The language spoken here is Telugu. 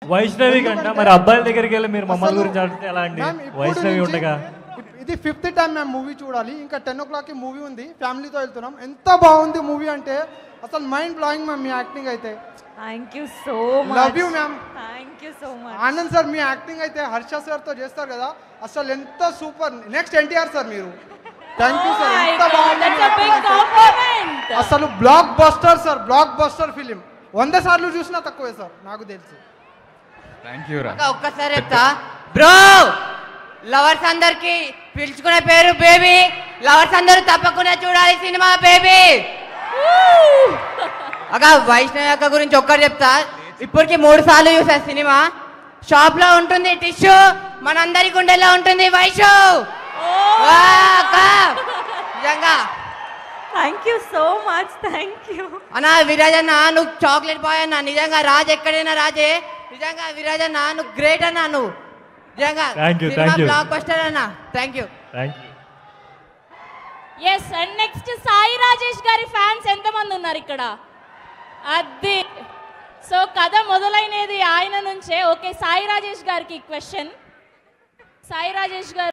వైష్ణవి కంట మరి అబ్బాయిల దగ్గరికి వెళ్ళి మీరు మమ్మల్ని అసలు గురించి అడిగితే ఎలా అండి మ్యామ్, ఇప్పుడు వైష్ణవి నుంచి ఉండగా ఇప్- ఇది ఫిఫ్త్ టైం మేము మూవీ చూడాలి ఇంకా టెన్ ఓ క్లాక్కి మూవీ ఉంది ఫ్యామిలీతో వెళ్తున్నాం ఎంత బాగుంది మూవీ అంటే అసలు మైండ్ బ్లాయింగ్ మ్యామ్ మీ యాక్టింగ్ అయితే thank you so love much you ma'am thank you so much Anand sir మీ యాక్టింగ్ అయితే హర్ష సార్తో చేస్తారు కదా అసలు ఎంత సూపర్ నెక్స్ట్ ఎన్టీఆర్ సార్ మీరు థ్యాంక్ యూ సార్ ఎంత బాగుంది మీ acting అయితే. అసలు blockbuster sir blockbuster film వంద సార్లు చూసినా తక్కువే సార్ నాకు తెలుసు థ్యాంక్ యూ రా ఇంకా ఒక్కసారి చెప్తా బ్రో లవర్స్ అందరికి పిలుచుకునే పేరు బేబీ లవర్స్ అందరూ తప్పకుండా చూడాలి సినిమా బేబీ అక్క వైష్ణవి అక్క గురించి ఒక్కటి చెప్తా ఇప్పటికి మూడు సార్లు చూసా సినిమా షాప్ లో ఉంటుంది టిష్యూ మనందరి గుండెల్లో ఉంటుంది వైషు వా, అక్క నిజంగా thank you so much thank you అన్నా విరాజ్ అన్న నువ్వు చాక్లెట్ బాయ్ అన్న నిజంగా రాజ్ ఎక్కడైనా రాజే నిజంగా విరాజ్ అన్న నువ్వు గ్రేట్ అన్న నువ్వు నిజంగా Thank you, thank you. Blockbuster అన్న thank you thank you yes and next Sai Rajesh గారి ఫ్యాన్స్ ఎంతమంది ఉన్నారు ఇక్కడ అది సో కథ మొదలైనది ఆయన నుంచే ఓకే సాయి రాజేష్ గారికి క్వశ్చన్ సాయి రాజేష్ గారు